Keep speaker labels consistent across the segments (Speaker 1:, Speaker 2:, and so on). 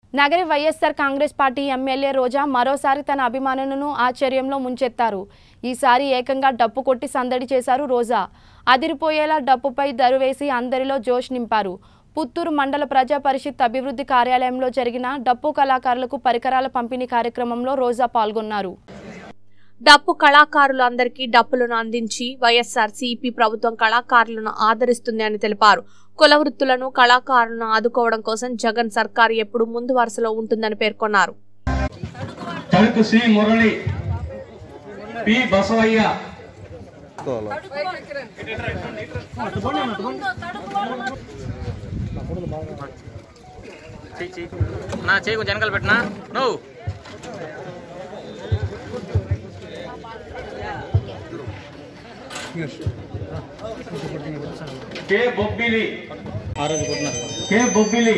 Speaker 1: Nagari YSR Congress party MLA Roja మరోసారి తన అభిమానులను ఆశ్చర్యంలో ముంచెత్తారు ఈసారి ఏకంగా డప్పు కొట్టి సందడి చేశారు రోజా అదిరిపోయేలా డప్పుపై దరువేసి అందరిలో జోష్ నింపారు పుత్తూరు మండల ప్రజా పరిషత్ అభివృద్ధి కార్యాలయంలో జరిగిన డప్పు కళాకారులకు పరికరాల పంపిణీ కార్యక్రమంలో రోజా పాల్గొన్నారు
Speaker 2: డప్పు కళాకారులందరికీ డప్పులను అందించి వైఎస్ఆర్ సిపి ప్రభుత్వం కళాకారులను ఆదరిస్తుంది అని తెలిపారు కుల వృత్తులను కళాకారులను ఆదుకోవడం కోసం జగన్ సర్కార్ ఎప్పుడు ముందు వరుసలో ఉంటుందని పేర్కొన్నారు
Speaker 3: తణుకు శ్రీ మురళి పి బసవయ్య
Speaker 4: నా చేయి కొంచెం వెనకాల పెట్టినా నువ్వు
Speaker 3: కె బొబ్బిలి కె బొబ్బిలి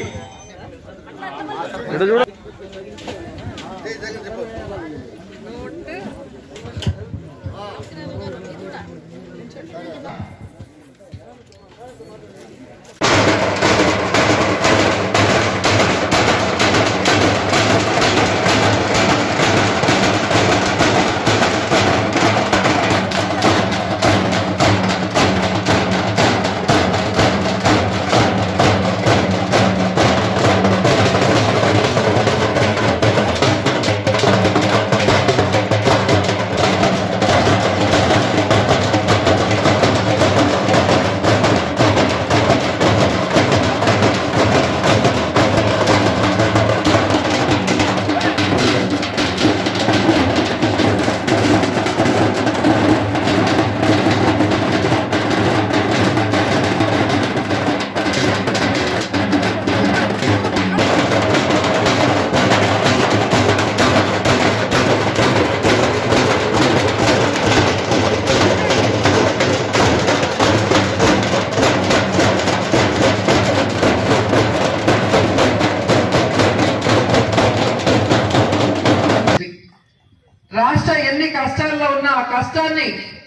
Speaker 5: రాష్ట్ర ఎన్ని కష్టాల్లో ఉన్న ఆ కష్టాన్ని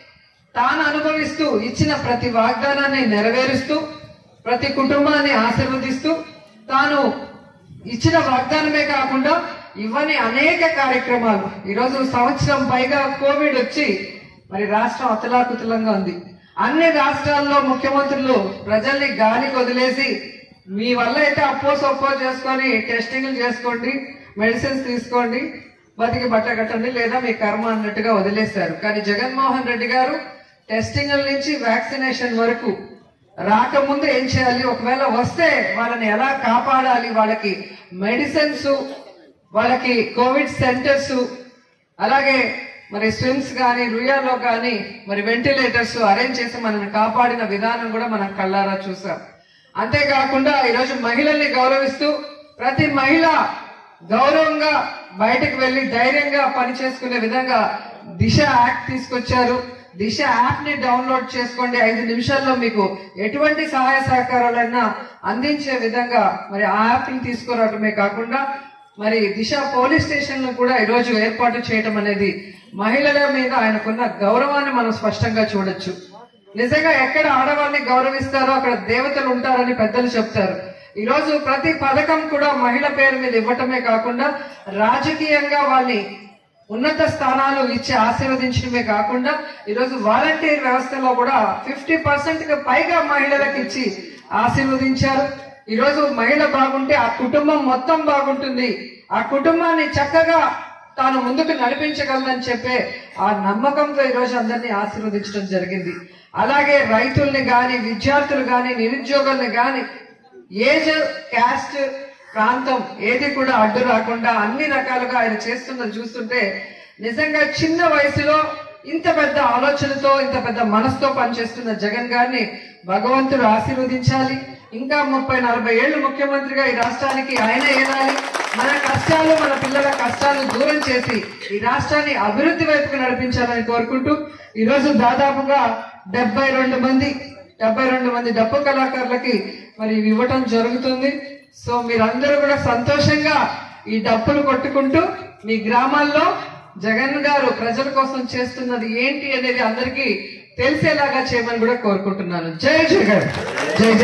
Speaker 5: తాను అనుభవిస్తూ ఇచ్చిన ప్రతి వాగ్దానాన్ని నెరవేరుస్తూ ప్రతి కుటుంబాన్ని ఆశీర్వదిస్తూ తాను ఇచ్చిన వాగ్దానమే కాకుండా ఇవన్నీ అనేక కార్యక్రమాలు ఈరోజు సంవత్సరం పైగా కోవిడ్ వచ్చి మరి రాష్ట్రం అతలాకుతలంగా ఉంది అన్ని రాష్ట్రాల్లో ముఖ్యమంత్రులు ప్రజల్ని గాలికి వదిలేసి మీ వల్ల అయితే అప్పో సొప్పో చేసుకొని టెస్టింగ్లు చేసుకోండి మెడిసిన్స్ తీసుకోండి బతికి బట్ట కట్టండి లేదా మీ కర్మ అన్నట్టుగా వదిలేశారు కానీ జగన్మోహన్ రెడ్డి గారు టెస్టింగ్ల నుంచి వ్యాక్సినేషన్ వరకు రాకముందు ఏం చేయాలి ఒకవేళ వస్తే వాళ్ళని ఎలా కాపాడాలి వాళ్ళకి మెడిసిన్స్ వాళ్ళకి కోవిడ్ సెంటర్స్ అలాగే మరి స్విమ్స్ కానీ రుయాలో కానీ మరి వెంటిలేటర్స్ అరేంజ్ చేసి మనల్ని కాపాడిన విధానం కూడా మనం కళ్ళారా చూసాం అంతేకాకుండా ఈరోజు మహిళల్ని గౌరవిస్తూ ప్రతి మహిళ గౌరవంగా బయటకు వెళ్లి ధైర్యంగా పని చేసుకునే విధంగా దిశ యాక్ట్ తీసుకొచ్చారు దిశ యాప్ ని డౌన్లోడ్ చేసుకోండి ఐదు నిమిషాల్లో మీకు ఎటువంటి సహాయ సహకారాలైనా అందించే విధంగా మరి ఆ యాప్ ని తీసుకురావడమే కాకుండా మరి దిశ పోలీస్ స్టేషన్ కూడా ఈరోజు ఏర్పాటు చేయడం అనేది మహిళల మీద ఆయనకున్న గౌరవాన్ని మనం స్పష్టంగా చూడొచ్చు నిజంగా ఎక్కడ ఆడవాళ్ళని గౌరవిస్తారో అక్కడ దేవతలు ఉంటారని పెద్దలు చెప్తారు ఈ రోజు ప్రతి పథకం కూడా మహిళ పేరు మీద ఇవ్వటమే కాకుండా రాజకీయంగా వాళ్ళని ఉన్నత స్థానాలు ఇచ్చి ఆశీర్వదించడమే కాకుండా ఈరోజు వాలంటీర్ వ్యవస్థలో కూడా ఫిఫ్టీ పర్సెంట్ కి పైగా మహిళలకు ఇచ్చి ఆశీర్వదించారు ఈ రోజు మహిళ బాగుంటే ఆ కుటుంబం మొత్తం బాగుంటుంది ఆ కుటుంబాన్ని చక్కగా తాను ముందుకు నడిపించగలదని చెప్పే ఆ నమ్మకంతో ఈ రోజు అందరినీ ఆశీర్వదించడం జరిగింది అలాగే రైతుల్ని గాని విద్యార్థులు గాని నిరుద్యోగుల్ని గాని ఏజ్ క్యాస్ట్ ప్రాంతం ఏది కూడా అడ్డు రాకుండా అన్ని రకాలుగా ఆయన చేస్తున్నది చూస్తుంటే నిజంగా చిన్న వయసులో ఇంత పెద్ద ఆలోచనతో ఇంత పెద్ద మనసుతో పనిచేస్తున్న జగన్ గారిని భగవంతుడు ఆశీర్వదించాలి ఇంకా ముప్పై నలభై ఏళ్ళు ముఖ్యమంత్రిగా ఈ రాష్ట్రానికి ఆయన ఏదాలి మన కష్టాలు మన పిల్లల కష్టాలను దూరం చేసి ఈ రాష్ట్రాన్ని అభివృద్ధి వైపుకు నడిపించాలని కోరుకుంటూ ఈ రోజు దాదాపుగా డెబ్బై రెండు మంది డెబ్బై రెండు మంది డప్పు కళాకారులకి మరి ఇవి ఇవ్వటం జరుగుతుంది సో మీరందరూ కూడా సంతోషంగా ఈ డప్పులు కొట్టుకుంటూ మీ గ్రామాల్లో జగన్ గారు ప్రజల కోసం చేస్తున్నది ఏంటి అనేది అందరికీ తెలిసేలాగా చేయమని కూడా కోరుకుంటున్నాను జై జగన్ జై జై